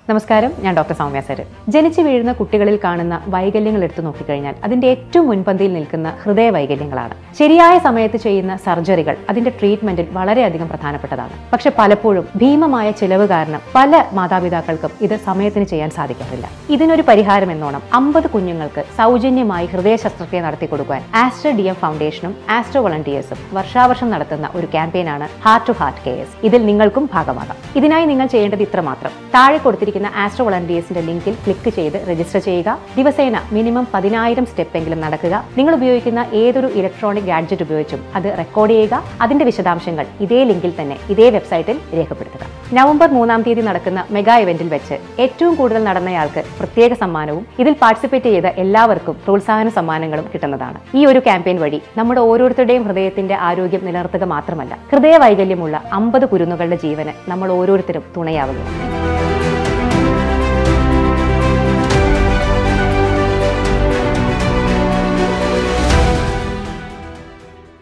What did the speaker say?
നമസ്കാരം ഞാൻ doctor Soumya sir ജനിച്ചു വീഴുന്ന കുട്ടികളിൽ കാണുന്ന വൈകല്യങ്ങൾ എടുത്തു നോക്കിക്കഴിഞ്ഞാൽ അതിന്റെ ഏറ്റവും മുൻപന്തിയിൽ നിൽക്കുന്ന ഹൃദയ വൈകല്യങ്ങളാണ് ശരിയായ സമയത്ത് ചെയ്യുന്ന സർജറികൾ അതിന്റെ ട്രീറ്റ്മെന്റിൽ വളരെയധികം പ്രധാനപ്പെട്ടതാണ് പക്ഷെ പലപ്പോഴും ഭീമമായ ചിലവ് കാരണം പല മാതാപിതാക്കൾക്കും ഇത് സമയത്തിന് ചെയ്യാൻ സാധിക്കാറില്ല ഇതിനൊരു പരിഹാരം എന്നോണം അമ്പത് കുഞ്ഞുങ്ങൾക്ക് സൗജന്യമായി ഹൃദയ ശസ്ത്രക്രിയ നടത്തി കൊടുക്കാൻ ആസ്ട്ര ഡി എം ഫൗണ്ടേഷനും ആസ്ട്രോ വളണ്ടിയേഴ്സും വർഷാവർഷം നടത്തുന്ന ഒരു ക്യാമ്പയിനാണ് ഹാർട്ട് ടു ഹാർട്ട് കെയർസ് ഇതിൽ നിങ്ങൾക്കും ഭാഗമാകാം ഇതിനായി നിങ്ങൾ ചെയ്യേണ്ടത് ഇത്രമാത്രം താഴെ കൊടുത്തിരിക്കുന്ന ആസ്ട്രോ വളണ്ടിയേഴ്സിന്റെ ലിങ്കിൽ ക്ലിക്ക് ചെയ്ത് രജിസ്റ്റർ ചെയ്യുക ദിവസേന മിനിമം പതിനായിരം സ്റ്റെപ്പ് എങ്കിലും നടക്കുക നിങ്ങൾ ഉപയോഗിക്കുന്ന ഏതൊരു ഇലക്ട്രോണിക് ഗാഡ്ജറ്റ് ഉപയോഗിച്ചും അത് റെക്കോർഡ് ചെയ്യുക അതിന്റെ വിശദാംശങ്ങൾ ഇതേ ലിങ്കിൽ തന്നെ ഇതേ വെബ്സൈറ്റിൽ രേഖപ്പെടുത്തുക നവംബർ മൂന്നാം തീയതി നടക്കുന്ന മെഗാ ഇവന്റിൽ വെച്ച് ഏറ്റവും കൂടുതൽ നടന്നയാൾക്ക് പ്രത്യേക സമ്മാനവും ഇതിൽ പാർട്ടിസിപ്പേറ്റ് ചെയ്ത എല്ലാവർക്കും പ്രോത്സാഹന സമ്മാനങ്ങളും കിട്ടുന്നതാണ് ഈ ഒരു ക്യാമ്പയിൻ വഴി നമ്മുടെ ഓരോരുത്തരുടെയും ഹൃദയത്തിന്റെ ആരോഗ്യം നിലനിർത്തുക മാത്രമല്ല ഹൃദയ വൈകല്യമുള്ള അമ്പത് കുരുന്നുകളുടെ ജീവന് നമ്മൾ ഓരോരുത്തരും തുണയാവുകയാണ്